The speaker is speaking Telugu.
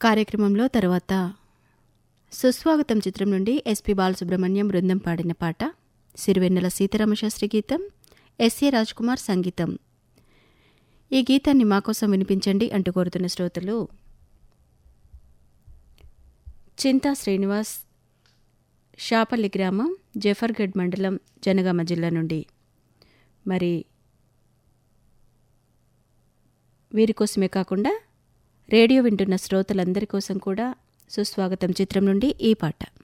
కార్యక్రమంలో తర్వాత సుస్వాగతం చిత్రం నుండి ఎస్పి బాలసుబ్రహ్మణ్యం బృందం పాడిన పాట సిరివెన్నెల సీతారామశాస్త్రి గీతం ఎస్ఏ కుమార్ సంగీతం ఈ గీతాన్ని మాకోసం వినిపించండి అంటూ కోరుతున్న శ్రోతలు చింతా శ్రీనివాస్ షాపల్లి గ్రామం జఫర్గఢ్ మండలం జనగామ జిల్లా నుండి మరి వీరి కోసమే కాకుండా రేడియో వింటున్న శ్రోతలందరి కోసం కూడా సుస్వాగతం చిత్రం నుండి ఈ పాట